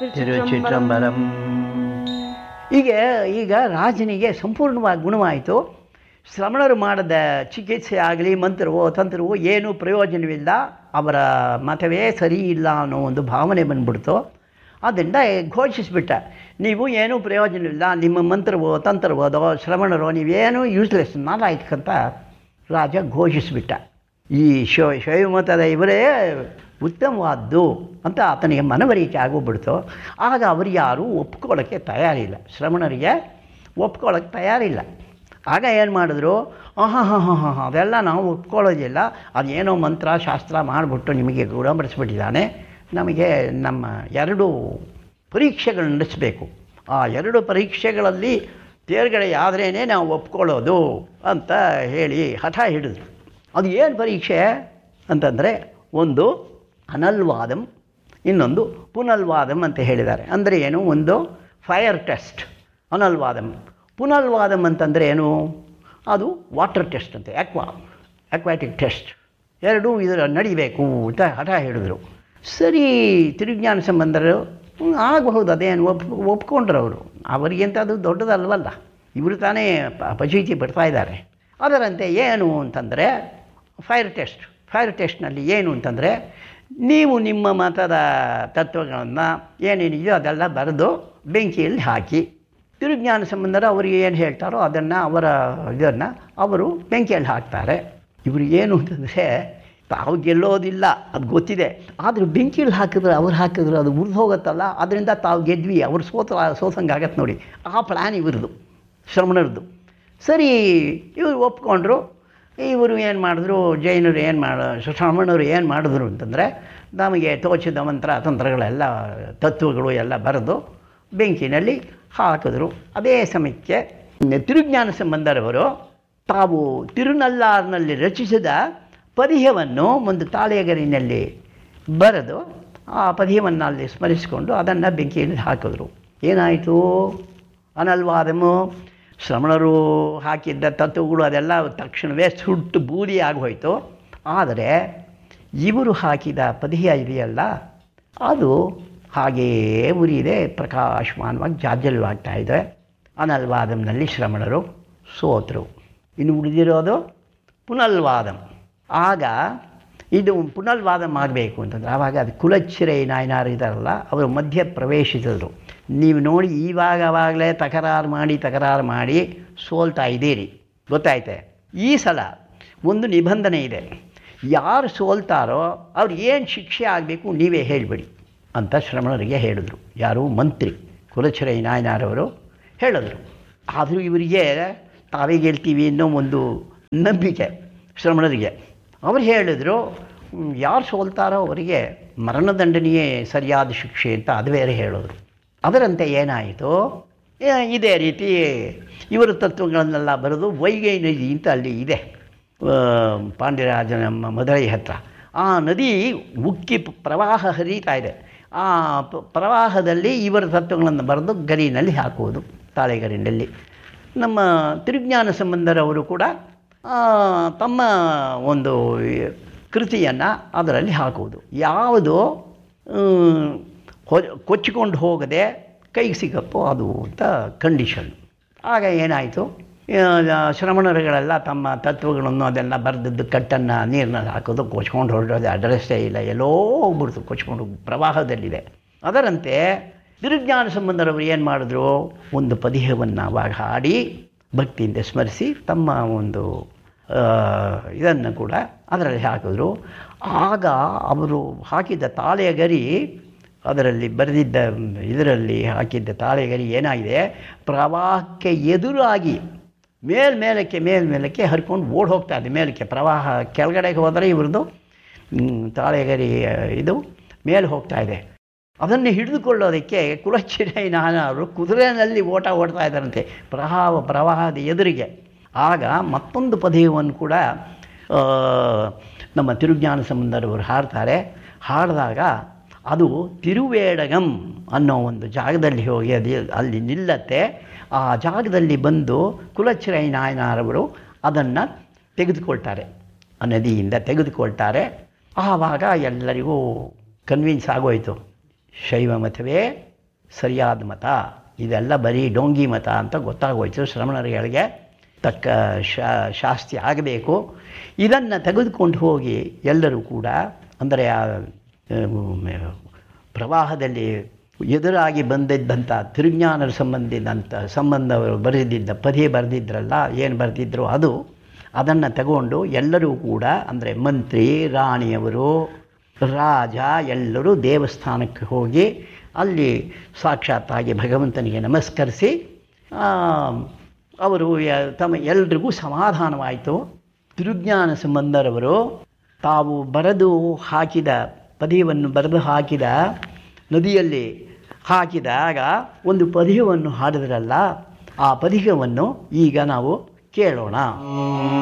ತಿರುಚಿಟ್ರಂಬರಂ ಈಗ ಈಗ ರಾಜನಿಗೆ ಸಂಪೂರ್ಣವಾಗಿ ಗುಣವಾಯಿತು ಶ್ರಮಣರು ಮಾಡಿದ ಚಿಕಿತ್ಸೆ ಆಗಲಿ ಮಂತ್ರವೋ ತಂತ್ರವೋ ಏನೂ ಪ್ರಯೋಜನವಿಲ್ಲ ಅವರ ಮತವೇ ಸರಿ ಇಲ್ಲ ಅನ್ನೋ ಒಂದು ಭಾವನೆ ಬಂದ್ಬಿಡ್ತು ಅದರಿಂದ ಘೋಷಿಸಿಬಿಟ್ಟ ನೀವು ಏನೂ ಪ್ರಯೋಜನವಿಲ್ಲ ನಿಮ್ಮ ಮಂತ್ರವೋ ತಂತ್ರವೋದೋ ಶ್ರಮಣರೋ ನೀವೇನೂ ಯೂಸ್ಲೆಸ್ ನಾಲಾಯ್ತಕ್ಕಂತ ರಾಜ ಘೋಷಿಸಿಬಿಟ್ಟ ಈ ಶೈವ ಶೈವಮತದ ಇವರೇ ಉತ್ತಮವಾದ್ದು ಅಂತ ಆತನಿಗೆ ಮನವರಿಕೆ ಆಗೋಗ್ಬಿಡ್ತು ಆಗ ಅವರು ಯಾರೂ ಒಪ್ಕೊಳ್ಳೋಕ್ಕೆ ತಯಾರಿಲ್ಲ ಶ್ರಮಣರಿಗೆ ಒಪ್ಕೊಳ್ಳೋಕ್ಕೆ ತಯಾರಿಲ್ಲ ಆಗ ಏನು ಮಾಡಿದ್ರು ಹಾಂ ಹಾಂ ಹಾಂ ಹಾಂ ಹಾಂ ಅದೆಲ್ಲ ನಾವು ಒಪ್ಕೊಳ್ಳೋದಿಲ್ಲ ಅದೇನೋ ಮಂತ್ರ ಶಾಸ್ತ್ರ ಮಾಡಿಬಿಟ್ಟು ನಿಮಗೆ ಗುಣಪಡಿಸ್ಬಿಟ್ಟಿದ್ದಾನೆ ನಮಗೆ ನಮ್ಮ ಎರಡು ಪರೀಕ್ಷೆಗಳು ನಡೆಸಬೇಕು ಆ ಎರಡು ಪರೀಕ್ಷೆಗಳಲ್ಲಿ ತೇರ್ಗಡೆ ಆದ್ರೇ ನಾವು ಒಪ್ಕೊಳ್ಳೋದು ಅಂತ ಹೇಳಿ ಹಠ ಹಿಡಿದ್ರು ಅದು ಏನು ಪರೀಕ್ಷೆ ಅಂತಂದರೆ ಒಂದು ಅನಲ್ವಾದಂ ಇನ್ನೊಂದು ಪುನಲ್ವಾದಂ ಅಂತ ಹೇಳಿದ್ದಾರೆ ಅಂದರೆ ಏನು ಒಂದು ಫೈರ್ ಟೆಸ್ಟ್ ಅನಲ್ವಾದಂ ಪುನಲ್ವಾದಂ ಅಂತಂದರೆ ಏನು ಅದು ವಾಟರ್ ಟೆಸ್ಟ್ ಅಂತೆ ಆಕ್ವಾ ಅಕ್ವಾಟಿಕ್ ಟೆಸ್ಟ್ ಎರಡೂ ಇದರ ನಡಿಬೇಕು ಅಂತ ಹಠ ಹಿಡಿದ್ರು ಸರಿ ತಿರುಜ್ಞಾನ ಸಂಬಂಧರು ಹ್ಮ್, ಆಗಬಹುದು ಅದೇನು ಒಪ್ ಒಪ್ಕೊಂಡ್ರು ಅವರು ಅವರಿಗಿಂತ ಅದು ದೊಡ್ಡದಲ್ವಲ್ಲ ಇವರು ತಾನೇ ಪ- ಪಚೀತಿ ಬಿಡ್ತಾ ಇದ್ದಾರೆ ಅದರಂತೆ ಏನು ಅಂತಂದರೆ ಫೈರ್ ಟೆಸ್ಟ್ ಫೈರ್ ಟೆಸ್ಟ್ನಲ್ಲಿ ಏನು ಅಂತಂದರೆ ನೀವು ನಿಮ್ಮ ಮತದ ತತ್ವಗಳನ್ನು ಏನೇನಿದೆಯೋ ಅದೆಲ್ಲ ಬರೆದು ಬೆಂಕಿಯಲ್ಲಿ ಹಾಕಿ ತಿರುಜ್ಞಾನ ಸಂಬಂಧರು ಅವರಿಗೆ ಏನು ಹೇಳ್ತಾರೋ ಅದನ್ನು ಅವರ ಇದನ್ನು ಅವರು ಬೆಂಕಿಯಲ್ಲಿ ಹಾಕ್ತಾರೆ ಇವರು ಏನು ಅಂತಂದರೆ ತಾವು ಗೆಲ್ಲೋದಿಲ್ಲ ಅದು ಗೊತ್ತಿದೆ ಆದರೆ ಬೆಂಕಿಯಲ್ಲಿ ಹಾಕಿದ್ರೆ ಅವ್ರು ಹಾಕಿದ್ರೆ ಅದು ಉರಿದು ಹೋಗುತ್ತಲ್ಲ ಅದರಿಂದ ತಾವು ಗೆದ್ವಿ ಅವ್ರು ಸೋತ ಸೋತಂಗೆ ಆಗತ್ತೆ ನೋಡಿ ಆ ಪ್ಲ್ಯಾನ್ ಇವ್ರದ್ದು ಶ್ರಮಣರದ್ದು ಸರಿ ಇವರು ಒಪ್ಕೊಂಡ್ರು ಇವರು ಏನು ಮಾಡಿದ್ರು ಜೈನರು ಏನು ಮಾಡ ಶ್ರಮಣರು ಏನು ಮಾಡಿದ್ರು ಅಂತಂದರೆ ನಮಗೆ ತೋಚಿದ ಮಂತ್ರ ತಂತ್ರಗಳೆಲ್ಲ ತತ್ವಗಳು ಎಲ್ಲ ಬರೆದು ಬೆಂಕಿನಲ್ಲಿ ಹಾಕಿದ್ರು ಅದೇ ಸಮಯಕ್ಕೆ ತಿರುಜ್ಞಾನ ಸಂಬಂಧರವರು ತಾವು ತಿರುನಲ್ಲಾರ್ನಲ್ಲಿ ರಚಿಸಿದ ಪದ್ಯವನ್ನು ಒಂದು ತಾಳೆಗರಿನಲ್ಲಿ ಬರೆದು ಆ ಪದ್ಯವನ್ನು ಅಲ್ಲಿ ಸ್ಮರಿಸಿಕೊಂಡು ಅದನ್ನು ಬೆಂಕಿಯಲ್ಲಿ ಹಾಕಿದ್ರು ಏನಾಯಿತು ಅನಲ್ವಾದಮು ಶ್ರಮಣರು ಹಾಕಿದ್ದ ತತ್ವಗಳು ಅದೆಲ್ಲ ತಕ್ಷಣವೇ ಸುಟ್ಟು ಬೂದಿ ಆಗೋಯ್ತು ಆದರೆ ಇವರು ಹಾಕಿದ ಪದ್ಯ ಇದೆಯಲ್ಲ ಅದು ಹಾಗೆಯೇ ಉರಿದೆ ಪ್ರಕಾಶಮಾನವಾಗಿ ಜಾಜ್ಜಲ್ವಾಗ್ತಾ ಇದೆ ಅನಲ್ವಾದಮ್ನಲ್ಲಿ ಶ್ರಮಣರು ಸೋತರು ಇನ್ನು ಉಳಿದಿರೋದು ಪುನಲ್ವಾದಂ ಆಗ ಇದು ಪುನಲ್ವಾದಂ ಆಗಬೇಕು ಅಂತಂದ್ರೆ ಆವಾಗ ಅದು ಕುಲಚ್ಚಿರೈ ನಾಯನಾರು ಇದ್ದಾರಲ್ಲ ಅವರು ಮಧ್ಯ ಪ್ರವೇಶಿಸಿದ್ರು ನೀವು ನೋಡಿ ಇವಾಗ ಅವಾಗಲೇ ತಕರಾರು ಮಾಡಿ ತಕರಾರು ಮಾಡಿ ಸೋಲ್ತಾ ಇದ್ದೀರಿ ಗೊತ್ತಾಯ್ತೆ ಈ ಸಲ ಒಂದು ನಿಬಂಧನೆ ಇದೆ ಯಾರು ಸೋಲ್ತಾರೋ ಅವ್ರಿಗೆ ಏನು ಶಿಕ್ಷೆ ಆಗಬೇಕು ನೀವೇ ಹೇಳಿಬಿಡಿ ಅಂತ ಶ್ರಮಣರಿಗೆ ಹೇಳಿದ್ರು ಯಾರು ಮಂತ್ರಿ ಕುಲಚಿರೈ ನಾಯನಾರವರು ಹೇಳಿದ್ರು ಆದರೂ ಇವರಿಗೆ ತಾವೇ ಗೆಲ್ತೀವಿ ಅನ್ನೋ ಒಂದು ನಂಬಿಕೆ ಶ್ರಮಣರಿಗೆ ಅವ್ರು ಹೇಳಿದ್ರು "ಹ್ಮ್, ಯಾರು ಸೋಲ್ತಾರೋ ಅವರಿಗೆ ಮರಣದಂಡನೆಯೇ ಸರಿಯಾದ ಶಿಕ್ಷೆ ಅಂತ ಅದು ಬೇರೆ ಹೇಳಿದ್ರು ಅದರಂತೆ ಏನಾಯಿತು ಏ- ಇದೇ ರೀತಿ ಇವರ ತತ್ವಗಳನ್ನೆಲ್ಲ ಬರೆದು ವೈಗೈ ನದಿ ಅಂತ ಅಲ್ಲಿ ಇದೆ ಆ, ಪಾಂಡ್ಯರಾಜ ನಮ್ಮ ಮದುರೈ ಹತ್ರ ಆ ನದಿ ಉಕ್ಕಿ ಪ- ಪ್ರವಾಹ ಹರಿತಾ ಇದೆ ಆ ಪ- ಪ್ರವಾಹದಲ್ಲಿ ಇವರ ತತ್ವಗಳನ್ನು ಬರೆದು ಗರಿನಲ್ಲಿ ಹಾಕುವುದು ತಾಳೆಗರಿನಲ್ಲಿ ನಮ್ಮ ತಿರುಜ್ಞಾನ ಸಂಬಂಧರವರು ಕೂಡ ಆ, ತಮ್ಮ ಒಂದು ಕೃತಿಯನ್ನು ಅದರಲ್ಲಿ ಹಾಕುವುದು ಯಾವುದು ಮ್, ಹೊ- ಕೊಚ್ಚಿಕೊಂಡು ಹೋಗದೆ ಕೈಗೆ ಸಿಗಪ್ಪೋ ಅದು ಅಂತ ಕಂಡೀಷನ್ ಆಗ ಏನಾಯಿತು ಶ್ರಮಣರುಗಳೆಲ್ಲ ತಮ್ಮ ತತ್ವಗಳನ್ನು ಅದೆಲ್ಲ ಬರೆದದ್ದು ಕಟ್ಟನ್ನು ನೀರಿನಲ್ಲಿ ಹಾಕೋದು ಕೊಚ್ಕೊಂಡು ಹೊರಡೋದು ಅಡ್ರೆಸ್ಸೇ ಇಲ್ಲ ಎಲ್ಲೋ ಹೋಗ್ಬಿಡ್ತು ಕೊಚ್ಕೊಂಡು ಪ್ರವಾಹದಲ್ಲಿದೆ ಅದರಂತೆ ತಿರುಜ್ಞಾನ ಸಂಬಂಧರವರು ಏನು ಮಾಡಿದ್ರು ಒಂದು ಪದ್ಯವನ್ನು ಅವಾಗ ಹಾಡಿ ಭಕ್ತಿಯಿಂದ ಸ್ಮರಿಸಿ ತಮ್ಮ ಒಂದು ಇದನ್ನು ಕೂಡ ಅದರಲ್ಲಿ ಹಾಕಿದ್ರು ಆಗ ಅವರು ಹಾಕಿದ್ದ ತಾಳೆಯ ಗರಿ ಅದರಲ್ಲಿ ಬರೆದಿದ್ದ ಇದರಲ್ಲಿ ಹಾಕಿದ್ದ ತಾಳೆಗರಿ ಏನಾಗಿದೆ ಪ್ರವಾಹಕ್ಕೆ ಎದುರಾಗಿ ಮೇಲ್ಮೇಲಕ್ಕೆ ಮೇಲ್ಮೇಲಕ್ಕೆ ಹರ್ಕೊಂಡು ಓಡ್ ಹೋಗ್ತಾ ಇದೆ ಮೇಲಕ್ಕೆ ಪ್ರವಾಹ ಕೆಳಗಡೆಗೆ ಹೋದರೆ ಇವ್ರದ್ದು ಹ್ಮ್, ತಾಳೆಗರಿ ಆ, ಇದು ಮೇಲೆ ಹೋಗ್ತಾ ಇದೆ ಅದನ್ನು ಹಿಡಿದುಕೊಳ್ಳೋದಕ್ಕೆ ಕುಲಚಿರೈ ನಾನವರು ಕುದುರೆನಲ್ಲಿ ಓಟ ಓಡ್ತಾ ಇದ್ದಾರಂತೆ ಪ್ರವಾಹ ಪ್ರವಾಹದ ಎದುರಿಗೆ ಆಗ ಮತ್ತೊಂದು ಪದ್ಯವನ್ನು ಕೂಡ ಆ, ನಮ್ಮ ತಿರುಜ್ಞಾನ ಸಂಬಂಧರವರು ಹಾಡ್ತಾರೆ ಹಾಡಿದಾಗ ಅದು ತಿರುವೇಡಗಂ ಅನ್ನೋ ಒಂದು ಜಾಗದಲ್ಲಿ ಹೋಗಿ ಅದು ಅಲ್ಲಿ ನಿಲ್ಲತ್ತೆ ಆ ಜಾಗದಲ್ಲಿ ಬಂದು ಕುಲಚಿರೈ ನಾಯನಾರವರು ಅದನ್ನು ತೆಗೆದುಕೊಳ್ತಾರೆ ಆ ನದಿಯಿಂದ ತೆಗೆದುಕೊಳ್ತಾರೆ ಆವಾಗ ಎಲ್ಲರಿಗೂ ಕನ್ವಿನ್ಸ್ ಆಗೋಯ್ತು ಶೈವ ಮತವೇ ಸರಿಯಾದ ಮತ ಇದೆಲ್ಲ ಬರೀ ಡೋಂಗಿ ಮತ ಅಂತ ಗೊತ್ತಾಗೋಯ್ತು ಶ್ರಮಣರುಗಳಿಗೆ ತಕ್ಕ ಶಾ ಶಾಸ್ತಿ ಆಗಬೇಕು ಇದನ್ನು ತೆಗೆದುಕೊಂಡು ಹೋಗಿ ಎಲ್ಲರೂ ಕೂಡ ಅಂದರೆ ಆ ಆ, ಪ್ರವಾಹದಲ್ಲಿ ಎದುರಾಗಿ ಬಂದಿದ್ದಂಥ ತಿರುಜ್ಞಾನರ ಸಂಬಂಧಿದಂಥ ಸಂಬಂಧವರು ಬರೆದಿದ್ದ ಪದೇ ಬರೆದಿದ್ರಲ್ಲ ಏನು ಬರೆದಿದ್ರು ಅದು ಅದನ್ನು ತಗೊಂಡು ಎಲ್ಲರೂ ಕೂಡ ಅಂದರೆ ಮಂತ್ರಿ ರಾಣಿಯವರು ರಾಜ ಎಲ್ಲರೂ ದೇವಸ್ಥಾನಕ್ಕೆ ಹೋಗಿ ಅಲ್ಲಿ ಸಾಕ್ಷಾತ್ತಾಗಿ ಭಗವಂತನಿಗೆ ನಮಸ್ಕರಿಸಿ ಆ, ಅವರು ಯ- ತಮ್ಮ ಎಲ್ರಿಗೂ ಸಮಾಧಾನವಾಯಿತು ತಿರುಜ್ಞಾನ ಸಂಬಂಧರವರು ತಾವು ಬರೆದು ಹಾಕಿದ ಪದ್ಯವನ್ನು ಬರೆದು ಹಾಕಿದ ನದಿಯಲ್ಲಿ ಹಾಕಿದಾಗ ಒಂದು ಪದ್ಯವನ್ನು ಹಾಡಿದ್ರಲ್ಲ ಆ ಪದ್ಯವನ್ನು ಈಗ ನಾವು ಕೇಳೋಣ